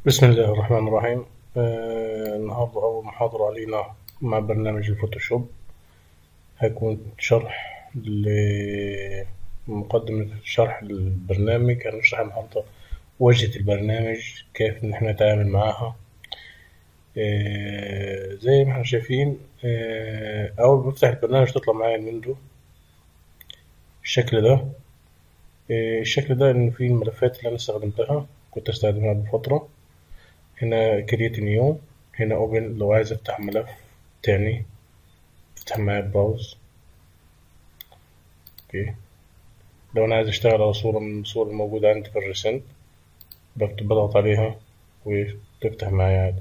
بسم الله الرحمن الرحيم آه النهاردة أول محاضرة علينا مع برنامج الفوتوشوب هيكون شرح لمقدمة شرح البرنامج هنشرح النهاردة واجهة البرنامج كيف إن احنا نتعامل معاها آه زي ما احنا شايفين آه أول ما بفتح البرنامج تطلع معايا الويندو بالشكل ده آه الشكل ده إن فيه الملفات اللي أنا استخدمتها كنت استخدمها بفترة هنا create new هنا open لو عايز افتح ملف تاني افتح معايا براوز اوكي لو انا عايز اشتغل على صورة من الصور الموجودة عندي في الريسنت بكتب بضغط عليها وتفتح معايا عادي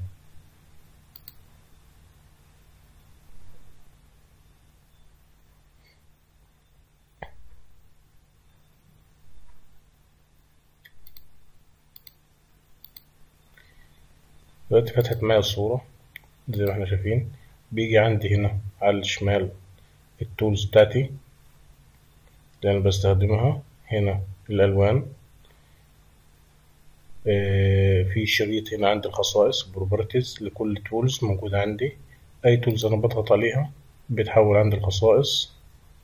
دلوقتي فتحت معايا الصورة زي ما احنا شايفين بيجي عندي هنا على الشمال التولز بتاعتي اللي أنا بستخدمها هنا الألوان اه في شريط هنا عندي الخصائص بروبرتيز لكل تولز موجودة عندي أي تولز أنا بضغط عليها بتحول عندي الخصائص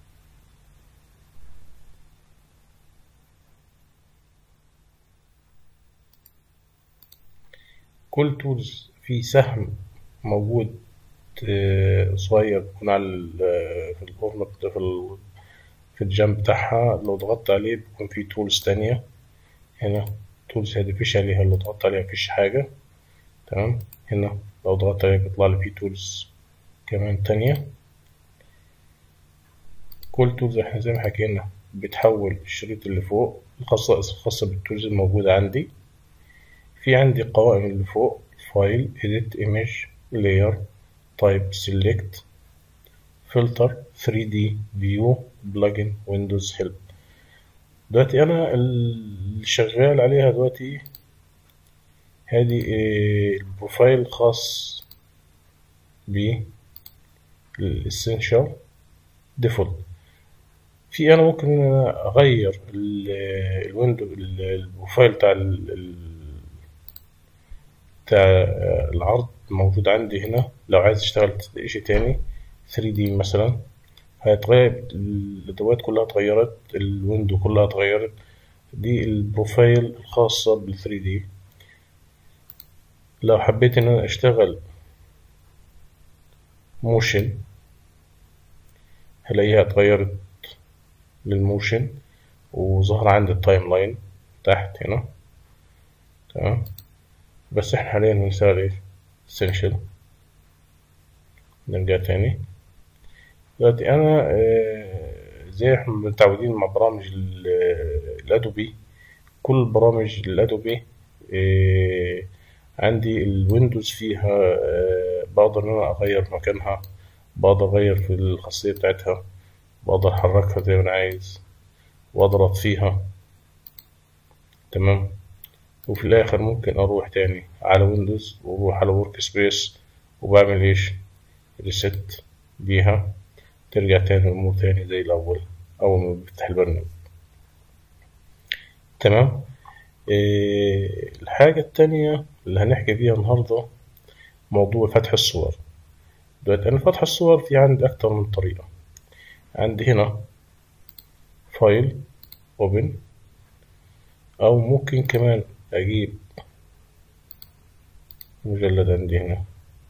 كل تولز في سهم موجود صغير بيكون على في الكورنر في ال في الجنب بتاعها لو ضغطت عليه بيكون في تولز تانية هنا تولز هذه مفيش عليها لو ضغطت عليها مفيش حاجة تمام هنا لو ضغطت عليها بيطلع لي في تولز كمان تانية كل تولز احنا زي ما حكينا بتحول الشريط اللي فوق الخصائص الخاصة بالتولز الموجودة عندي في عندي قوائم اللي فوق فايل edit image layer type select filter 3D view plugin windows help دلوقتي انا اللي شغال عليها دلوقتي هذه البروفايل الخاص ب الاسينشال ديفولت في انا ممكن اغير الويندو البروفايل بتاع بتاع العرض موجود عندي هنا لو عايز اشتغل شيء تاني 3D مثلا هيتغير الادوات كلها اتغيرت الويندو كلها اتغيرت دي البروفايل الخاصة بال 3D لو حبيت ان انا اشتغل موشن هلاقيها اتغيرت للموشن وظهر عندي التايم لاين تحت هنا تمام بس احنا حاليا بنشتغل ايه essential نرجع تاني دلوقتي انا اه زي احنا متعودين مع برامج الادوبي كل برامج الادوبي اه عندي الويندوز فيها اه بقدر ان انا اغير مكانها بقدر اغير في الخاصية بتاعتها بقدر احركها زي ما انا عايز واقدر اطفيها تمام وفي الآخر ممكن أروح تاني على ويندوز وأروح على ورك سبيس وبعمل إيش ريست ليها ترجع تاني الأمور تاني زي الأول أول ما بفتح البرنامج تمام إيه الحاجة التانية اللي هنحكي فيها النهاردة موضوع فتح الصور دلوقتي أنا فتح الصور في عندي أكتر من طريقة عندي هنا فايل اوبن أو ممكن كمان أجيب مجلد عندي هنا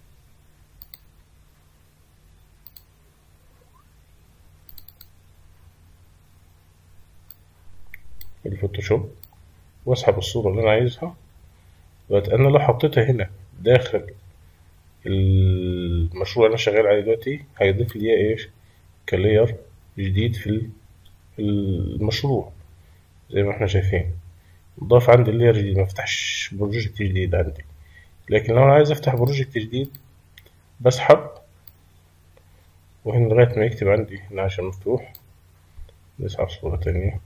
الفوتوشوب واسحب الصورة اللي أنا عايزها دلوقتي أنا لو حطيتها هنا داخل المشروع اللي أنا شغال عليه دلوقتي هيضيف لي إيش كلاير جديد في المشروع زي ما احنا شايفين ضاف عندي اللير جديد ما فتحش بروجكت جديد عندي لكن لو انا عايز افتح بروجكت جديد بسحب وهنا لغاية ما يكتب عندي هنا عشان مفتوح نسحب صورة تانية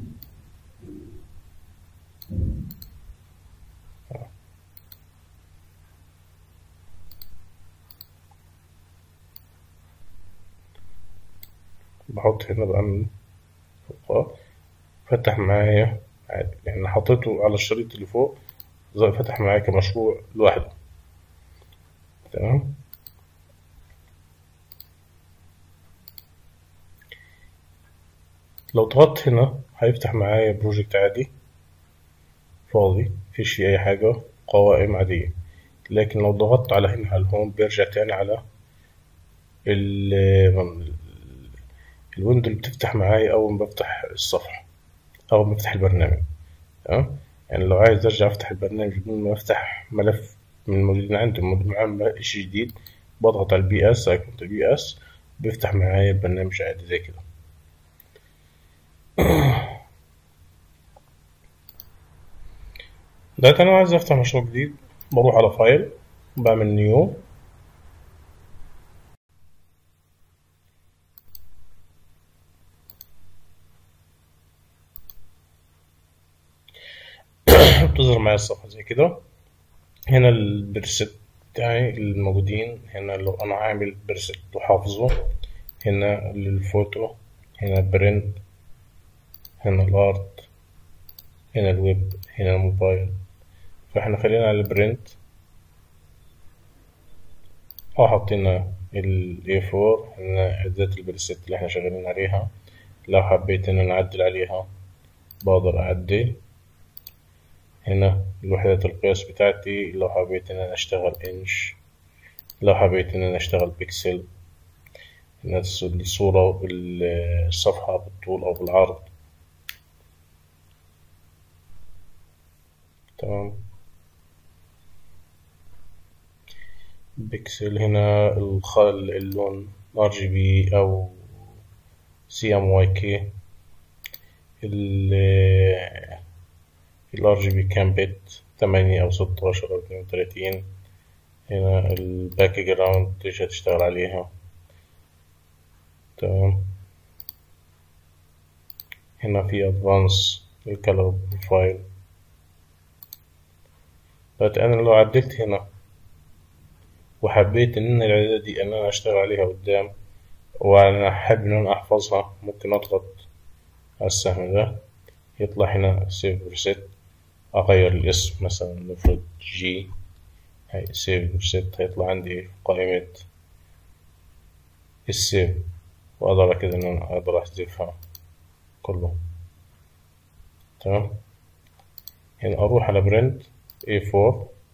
بحط هنا بعمل فوقها فتح معايا عادي يعني حطيته على الشريط اللي فوق زي فتح معايا كمشروع لوحده تمام لو ضغطت هنا هيفتح معايا بروجكت عادي فاضي مفيش فيه أي حاجة قوائم عادية لكن لو ضغطت على هنا على الهوم بيرجع تاني على ال الويندو اللي بتفتح معايا أول ما بفتح الصفحة أول ما بفتح البرنامج تمام يعني لو عايز أرجع أفتح البرنامج بدون ما أفتح ملف من الموجودين عندي موجود معايا شي جديد بضغط على البي اس أيقونة البي اس بيفتح معايا البرنامج عادي زي كده دلوقتي أنا عايز أفتح مشروع جديد بروح على فايل بعمل نيو بتظهر معايا الصفحة زي كده هنا البريسيت بتاعي الموجودين هنا لو أنا عامل بريسيت وحافظه هنا للفوتو هنا برنت هنا الارت هنا الويب هنا الموبايل فاحنا خلينا على البرنت اه حطينا ال A4 هنا اعدادات البريسيت اللي احنا شغالين عليها لو حبيت ان انا اعدل عليها بقدر اعدل هنا الوحدات القياس بتاعتي لو حبيت ان انا اشتغل انش لو حبيت ان انا اشتغل بيكسل هنا الصورة الصفحة بالطول او بالعرض تمام بيكسل هنا الخل اللون ار جي بي او سي ام واي كي الار جي بي كام بت تمانية او ستاشر او اتنين وتلاتين هنا الباك جراوند تيجي هتشتغل عليها تمام هنا في ادفانس الكالر بروفايل دلوقتي أنا لو عدلت هنا وحبيت إن الإعدادات دي إن أنا أشتغل عليها قدام وأنا حابب إن أنا أحفظها ممكن أضغط على السهم ده يطلع هنا سيف ريسيت أغير الاسم مثلا نفرض جي هاي سيف ريسيت هيطلع عندي في قائمة السيف وأقدر كده إن أنا أقدر أحذفها كله تمام هنا أروح على برنت A4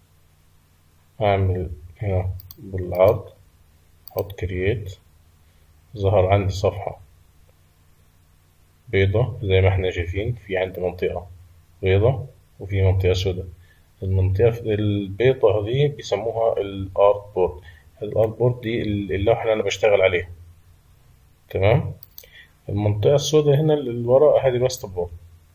أعمل هنا بالعرض أحط كرييت ظهر عندي صفحة بيضة زي ما احنا شايفين في عندي منطقة بيضة وفي منطقة سوداء المنطقة البيضة دي بيسموها الارت بورد الارت بورد دي اللوحة اللي أنا بشتغل عليها تمام المنطقة السوداء هنا اللي ورا هذه الوست بورد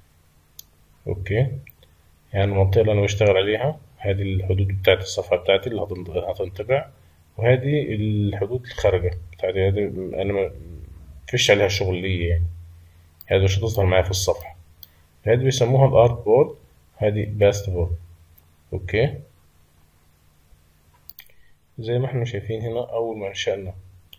أوكي يعني المنطقة اللي أنا بشتغل عليها هذه الحدود بتاعت الصفحة بتاعتي اللي هتنطبع وهذه الحدود الخارجة بتاعتي هذه أنا مفيش عليها شغل ليا يعني هذه مش هتظهر معايا في الصفحة هذه بيسموها الارت بورد هذه باست بورد أوكي زي ما احنا شايفين هنا أول ما انشأنا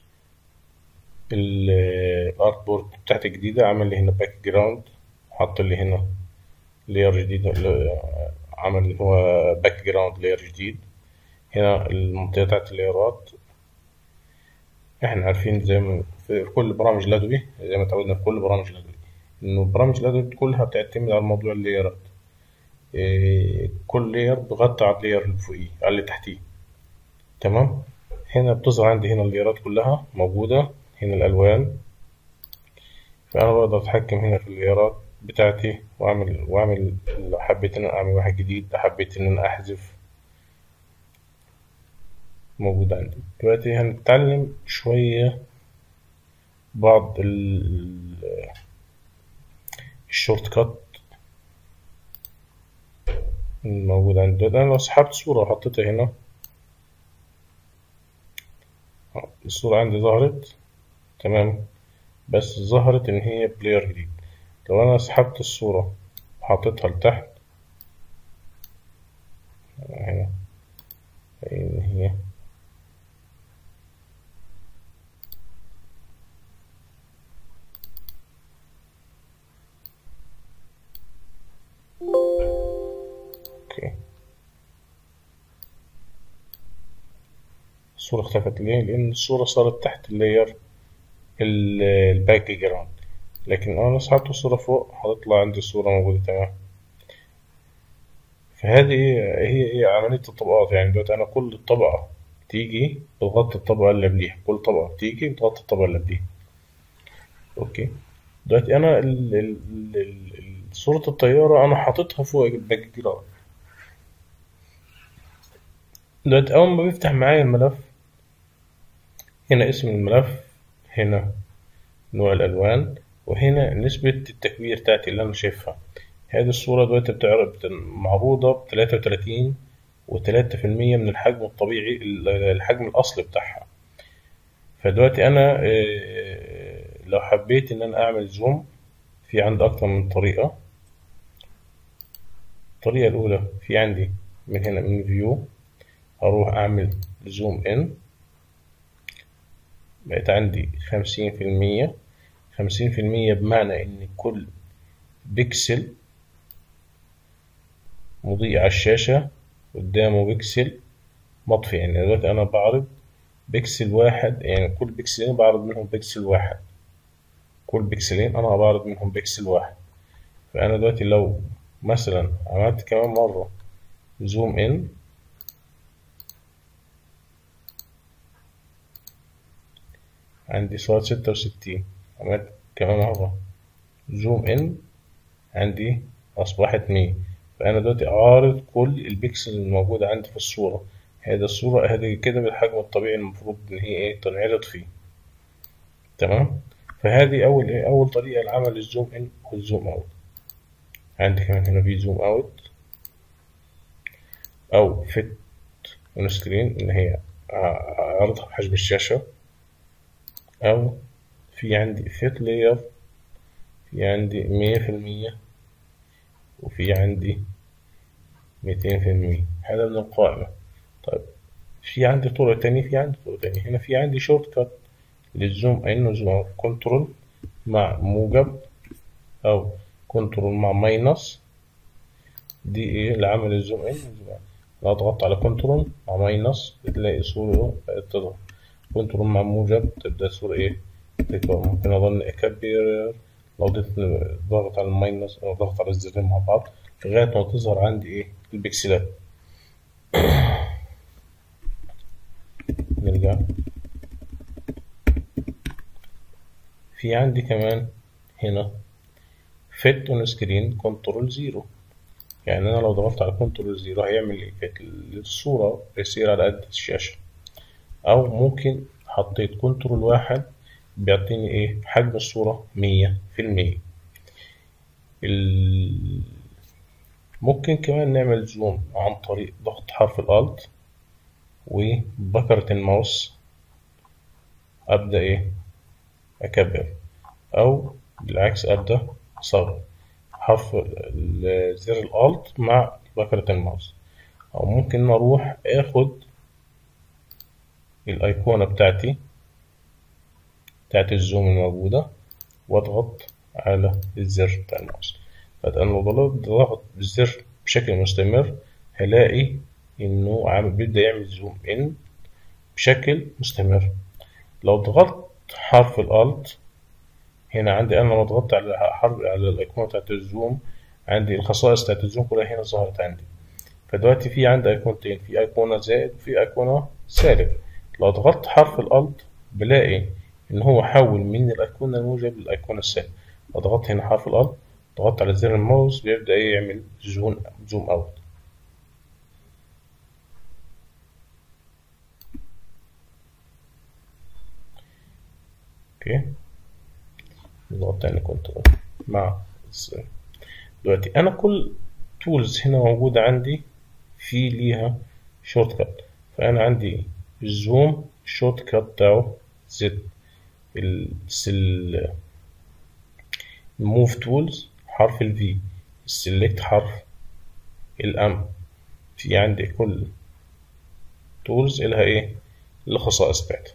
الارت بورد بتاعتي جديدة عمل لي هنا باك جراوند حط لي هنا لاير جديد عمل اللي هو باك جراوند لاير جديد هنا المنطقة بتاعت اللايرات احنا عارفين زي ما في كل برامج الأدوبي زي ما اتعودنا في كل برامج الأدوبي إنه برامج الأدوبي كلها بتعتمد على موضوع اللايرات إيه كل لاير بيغطي على اللاير اللي فوقيه على اللي تحتيه تمام هنا بتظهر عندي هنا اللايرات كلها موجودة هنا الألوان فأنا بقدر أتحكم هنا في اللايرات بتاعتي وأعمل وأعمل لو حبيت إن أنا أعمل واحد جديد حبيت إن أنا أحذف موجود عندي دلوقتي هنتعلم شوية بعض الشورت كات الموجود عندي أنا لو سحبت صورة وحطيتها هنا الصورة عندي ظهرت تمام بس ظهرت إن هي بلاير جديد لو أنا سحبت الصورة وحطيتها لتحت هنا إن هي أوكي الصورة اختفت ليه؟ لأن الصورة صارت تحت اللاير الباك جراوند لكن أنا لو سحبت الصورة فوق هتطلع عندي الصورة موجودة تمام فهذه هي هي عملية الطبقات يعني دلوقتي أنا كل طبقة تيجي بتغطي الطبقة اللي قبليها كل طبقة بتيجي بتغطي الطبقة اللي قبليها أوكي دلوقتي أنا ال- ال- ال- ال- صورة الطيارة أنا حاططها فوق الباك جراوند دلوقتي أول ما بيفتح معايا الملف هنا اسم الملف هنا نوع الألوان وهنا نسبة التكبير بتاعتي اللي أنا شايفها هذه الصورة دلوقتي بتعرض معروضة بتلاتة وتلاتين وتلاتة في المية من الحجم الطبيعي الحجم الأصلي بتاعها فدلوقتي أنا آه، لو حبيت إن أنا أعمل زوم في عندي أكتر من طريقة الطريقة الأولى في عندي من هنا من فيو أروح أعمل زوم إن بقت عندي خمسين في المية خمسين في المية بمعنى إن كل بيكسل مضيء على الشاشة قدامه بيكسل مطفي يعني دلوقتي أنا بعرض بيكسل واحد يعني كل بيكسلين بعرض منهم بيكسل واحد كل بيكسلين أنا بعرض منهم بيكسل واحد فأنا دلوقتي لو مثلا عملت كمان مرة زوم إن عندي صورة ستة وستين عملت كمان مرة زوم إن عندي أصبحت مية فأنا دلوقتي عارض كل البيكسل الموجودة عندي في الصورة هذه الصورة هذه كده بالحجم الطبيعي المفروض إن هي إيه تنعرض فيه تمام فهذه أول إيه أول طريقة لعمل الزوم إن والزوم أوت عندي كمان هنا في زوم أوت أو فيت أون سكرين إن هي عرض حجم الشاشة أو في عندي فيت لاير في عندي مية في المية وفي عندي ميتين في المية هذا من القائمة طيب في عندي طرق تانية في عندي طرق تانية هنا في عندي شورت كات للزوم إن وزوم أوت كنترول مع موجب أو كنترول مع ماينس دي إيه لعمل الزوم إن والزوم أوت لو أضغط على كنترول مع ماينس بتلاقي صورة بقت تظهر كنترول مع موجب تبدأ الصورة إيه تكبر ممكن أظن أكبر لو ضغط ضغط على الماينس أو ضغط على الزرين مع بعض لغاية ما تظهر عندي إيه البكسلات نرجع في عندي كمان هنا فيت اون سكرين كنترول زيرو يعني أنا لو ضغطت على كنترول زيرو هيعمل إيه الصورة يصير على قد الشاشة أو ممكن حطيت كنترول واحد بيعطيني إيه حجم الصورة مية في المية ال... ممكن كمان نعمل زوم عن طريق ضغط حرف الألت وبكرة الماوس أبدأ إيه أكبر أو بالعكس أبدأ أصغر حرف زر الألت مع بكرة الماوس أو ممكن أروح آخد الأيقونة بتاعتي بتاعت الزوم الموجودة وأضغط على الزر بتاع الماوس فأنا لو ضغطت بالزر بشكل مستمر هلاقي إنه عم بيبدأ يعمل زوم إن بشكل مستمر لو ضغطت حرف الألت هنا عندي أنا لما ضغطت على حرف على الأيقونة بتاعت الزوم عندي الخصائص بتاعت الزوم كلها هنا ظهرت عندي فدلوقتي في عندي أيقونتين في أيقونة زائد وفي أيقونة سالب لو ضغطت حرف الألت بلاقي إن هو حول من الأيقونة الموجب للأيقونة السالب لو ضغطت هنا حرف الألت ضغطت على زر الماوس بيبدأ يعمل زوم زوم أوت اوكي نضغط تاني كنترول مع الزر دلوقتي انا كل تولز هنا موجودة عندي في ليها شورت كات فانا عندي الزوم الشورت كات بتاعه زد السل الموف تولز حرف الفي السلكت حرف الام في عندي كل تولز إلها ايه الخصائص بتاعتها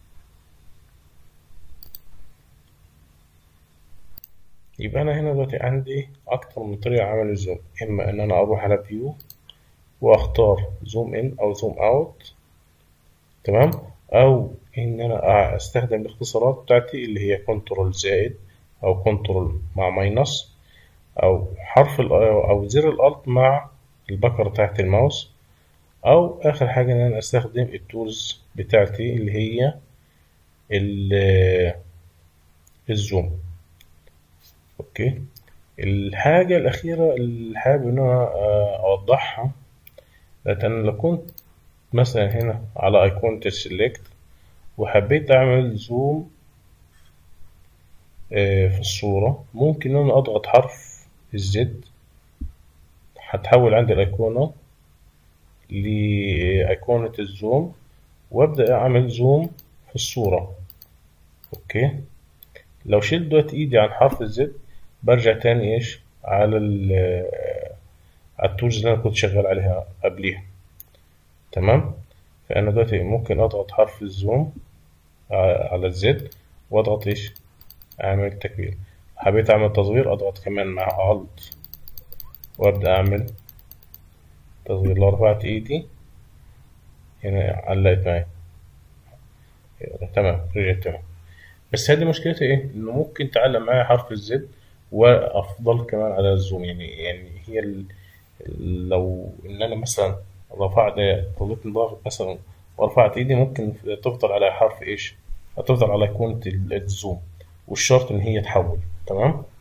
يبقى أنا هنا دلوقتي عندي أكتر من طريقة عمل الزوم إما إن أنا أروح على فيو وأختار زوم إن أو زوم أوت تمام او ان انا استخدم الاختصارات بتاعتي اللي هي كنترول زائد او كنترول مع ماينس او حرف ال او زر الالت مع البكرة بتاعت الماوس او اخر حاجة ان انا استخدم التولز بتاعتي اللي هي ال- الزوم اوكي الحاجة الأخيرة اللي حابب إن أنا آه، أوضحها لأن لو كنت مثلا هنا على أيقونة السلكت وحبيت أعمل زوم آه، في الصورة ممكن إن أنا أضغط حرف الزد هتحول عندي الأيقونة لأيقونة الزوم وأبدأ أعمل زوم في الصورة أوكي لو شلت دلوقتي إيدي عن حرف الزد برجع تاني إيش على ال على التولز اللي أنا كنت شغال عليها قبليها تمام فأنا دلوقتي ممكن أضغط حرف الزوم ع- على الزد وأضغط إيش أعمل تكبير حبيت أعمل تصغير أضغط كمان مع ألت وأبدأ أعمل تصغير لو رفعت إيدي هنا علقت معايا تمام رجعت تمام بس هذه مشكلتها ايه؟ انه ممكن تعلم معايا حرف الزد وافضل كمان على الزوم يعني يعني هي ال... لو ان انا مثلا رفعت طلبت ضغط مثلا ورفعت ايدي ممكن تفضل على حرف ايش؟ هتفضل على ايقونة ال- الزوم والشرط ان هي تحول تمام؟